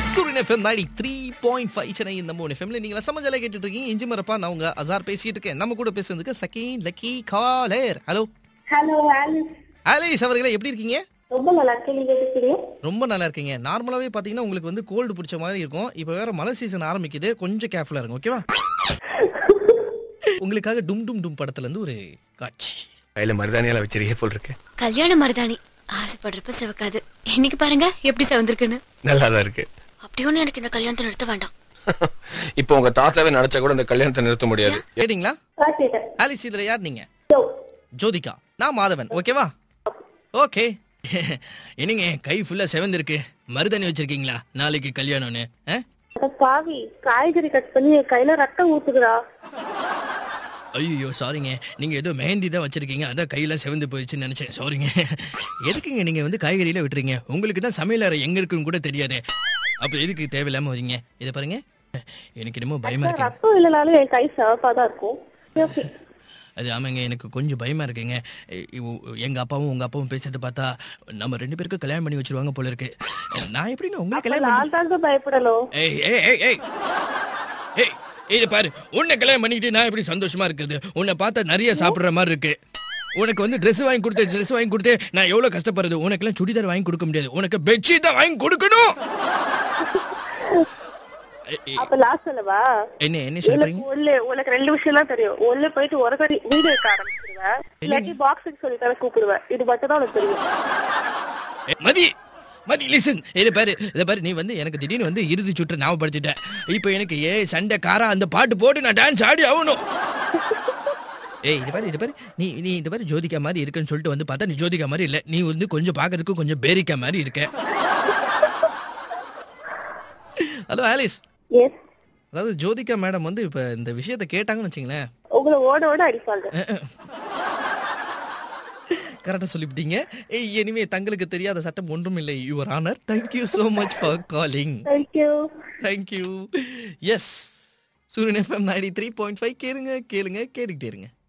சூரியன் எஃப்எம் நாடி three point five Chennai இந்த மூணு எஃப்எம்ல நீங்க சமஜால கேட்டுட்டு இருக்கீங்க இஞ்சி மரப்பா நான் உங்க அசார் பேசிட்டு இருக்கேன் நம்ம கூட பேசுறதுக்கு second lucky caller hello hello Alice Alice அவர்களே எப்படி இருக்கீங்க ரொம்ப நல்லா இருக்கேன் நீங்க எப்படி இருக்கீங்க ரொம்ப நல்லா இருக்கீங்க நார்மலாவே பாத்தீங்கன்னா உங்களுக்கு வந்து கோல்டு பிடிச்ச மாதிரி இருக்கும் இப்போ வேற மழை சீசன் ஆரம்பிக்குது கொஞ்சம் கேர்ஃபுல்லா இருங்க ஓகேவா உங்களுக்காக டும் டும் டும் படத்துல இருந்து ஒரு காட்சி கையில மருதானியால வச்சிருக்கே போல் இருக்கு கல்யாண மருதாணி ஆசைப்படுறப்ப சிவக்காது இன்னைக்கு பாருங்க எப்படி சிவந்திருக்குன்னு நல்லாதான் இருக்கு அப்படி ஒண்ணு எனக்கு இந்த கல்யாணத்தை நிறுத்த வேண்டாம் இப்போ உங்க தாத்தாவே நினைச்சா கூட இந்த கல்யாணத்தை நிறுத்த முடியாது கேட்டீங்களா ஆ கேட்டேன் ஆலிஸ் இதுல யார் நீங்க யோ ஜோதிகா நான் மாதவன் ஓகேவா ஓகே என்னங்க கை ஃபுல்லா செவந்திருக்கு மருதாணி வச்சிருக்கீங்களா நாளைக்கு கல்யாணம்னு ஆ? அட பாவி காய்கறி கட் பண்ணி என் கையில ரத்தம் ஊத்துக்குடா ஐயோ சாரிங்க நீங்க ஏதோ மெஹந்தி தான் வச்சிருக்கீங்க அதான் கையில செவந்து போயிடுச்சுன்னு நினைச்சேன் சாரிங்க எதுக்குங்க நீங்க வந்து காய்கறியில விட்டுறீங்க உங்களுக்கு தான் சமையல் அறை எங்க இருக்குன்னு கூட தெரியாது அப்ப எதுக்கு தேவையில்லாம வரீங்க இதை பாருங்க எனக்கு என்னமோ பயமா இருக்கு ரத்தம் இல்லைனாலும் என் கை சிவப்பா தான் இருக்கும் ஓகே அது ஆமாங்க எனக்கு கொஞ்சம் பயமா இருக்குங்க எ- இவ- எங்க அப்பாவும் உங்க அப்பாவும் பேசுறத பார்த்தா நம்ம ரெண்டு பேருக்கும் கல்யாணம் பண்ணி வச்சிருவாங்க போல இருக்கு நான் எப்படிங்க உங்களை கல்யாணம் பண்ணி நான் தாங்க பயப்படணும் ஏய் ஏய் ஏய் ஏய் ஏய் இது பாரு உன்னை கல்யாணம் பண்ணிக்கிட்டு நான் எப்படி சந்தோஷமா இருக்கிறது உன்னை பார்த்தா நிறைய சாப்பிடுற மாதிரி இருக்கு உனக்கு வந்து Dress வாங்கி கொடுத்து Dress வாங்கி கொடுத்து நான் எவ்வளவு கஷ்டப்படுறது உனக்கெல்லாம் சுடிதார் வாங்கி கொடுக்க முடியாது உனக்கு பெட்ஷீட் தான் வாங்கி கொடுக்கணும் ஏய், ஏய், அப்ப லாஸ்ட் சொல்லவா என்ன என்ன சொல்றீங்க உனக்கு ஒண்ணு உனக்கு ரெண்டு விஷயம் தான் தெரியும் ஒண்ணு போயிட்டு ஒரு கடி வீடு எடுக்க ஆரம்பிச்சிருவேன் இல்லாட்டி பாக்ஸுக்கு சொல்லி தர கூப்பிடுவேன் இது மட்டும் தான் உனக்கு தெரியும் ஏய், மதி மதி லிசன் இது பாரு இதை பாரு நீ வந்து எனக்கு திடீர்னு வந்து இறுதி சுற்று ஞாபகப்படுத்திட்ட இப்போ எனக்கு ஏ சண்டை காரா அந்த பாட்டு போட்டு நான் டான்ஸ் ஆடி ஆகணும் ஏய் இது பாரு இது பாரு நீ நீ இது பாரு ஜோதிகா மாதிரி இருக்குன்னு சொல்லிட்டு வந்து பார்த்தா நீ ஜோதிகா மாதிரி இல்ல நீ வந்து கொஞ்சம் பார்க்கறதுக்கு கொஞ்சம் பேரிக்கா மாதிரி இருக்க ஹலோ ஆலிஸ் எஸ் அதாவது ஜோதிகா மேடம் வந்து இப்ப இந்த விஷயத்த கேட்டாங்கன்னு வச்சுங்களேன் உங்களை ஓட ஓட அடிப்பாங்க கரெக்டா சொல்லிவிட்டீங்க ஏய் இனிமே தங்களுக்கு தெரியாத சட்டம் ஒன்றும் இல்லை your honour thank you so much for calling thank you thank you yes Suryan FM ninety three point five கேளுங்க கேளுங்க கேட்டுக்கிட்டே இருங்க